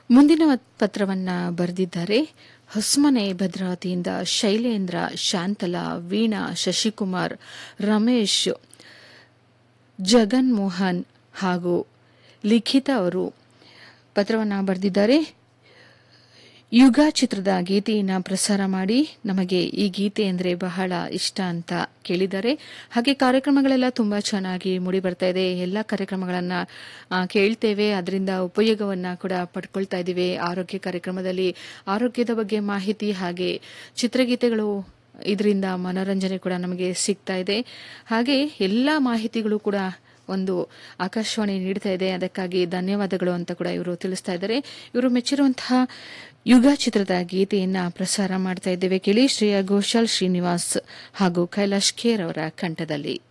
ಮುಂದಿನ ಪತ್ರವನ್ನ ಬರೆದಿದ್ದಾರೆ ಹೊಸ್ಮನೆ ಭದ್ರಾವತಿಯಿಂದ ಶೈಲೇಂದ್ರ ಶಾಂತಲಾ ವೀಣಾ ಶಶಿಕುಮಾರ್ ರಮೇಶ್ ಜಗನ್ಮೋಹನ್ ಹಾಗೂ ಲಿಖಿತ ಅವರು ಪತ್ರವನ್ನು ಬರೆದಿದ್ದಾರೆ ಯುಗ ಚಿತ್ರದ ಗೀತೆಯನ್ನು ಪ್ರಸಾರ ಮಾಡಿ ನಮಗೆ ಈ ಗೀತೆ ಅಂದರೆ ಬಹಳ ಇಷ್ಟ ಅಂತ ಕೇಳಿದ್ದಾರೆ ಹಾಗೆ ಕಾರ್ಯಕ್ರಮಗಳೆಲ್ಲ ತುಂಬ ಚೆನ್ನಾಗಿ ಮೂಡಿ ಬರ್ತಾ ಇದೆ ಎಲ್ಲ ಕಾರ್ಯಕ್ರಮಗಳನ್ನು ಕೇಳ್ತೇವೆ ಅದರಿಂದ ಉಪಯೋಗವನ್ನು ಕೂಡ ಪಡ್ಕೊಳ್ತಾ ಇದ್ದೀವಿ ಆರೋಗ್ಯ ಕಾರ್ಯಕ್ರಮದಲ್ಲಿ ಆರೋಗ್ಯದ ಬಗ್ಗೆ ಮಾಹಿತಿ ಹಾಗೆ ಚಿತ್ರಗೀತೆಗಳು ಇದರಿಂದ ಮನೋರಂಜನೆ ಕೂಡ ನಮಗೆ ಸಿಗ್ತಾ ಇದೆ ಹಾಗೆ ಎಲ್ಲ ಮಾಹಿತಿಗಳು ಕೂಡ ಒಂದು ಆಕಾಶವಾಣಿ ನೀಡ್ತಾ ಇದೆ ಅದಕ್ಕಾಗಿ ಧನ್ಯವಾದಗಳು ಅಂತ ಕೂಡ ಇವರು ತಿಳಿಸ್ತಾ ಇದ್ದಾರೆ ಇವರು ಮೆಚ್ಚಿರುವಂತಹ ಯುಗ ಚಿತ್ರದ ಗೀತೆಯನ್ನ ಪ್ರಸಾರ ಮಾಡ್ತಾ ಇದ್ದೇವೆ ಕೇಳಿ ಶ್ರೇಯಾ ಘೋಷಾಲ್ ಶ್ರೀನಿವಾಸ್ ಹಾಗೂ ಕೈಲಾಶ್ ಖೇರ್ ಅವರ ಕಂಠದಲ್ಲಿ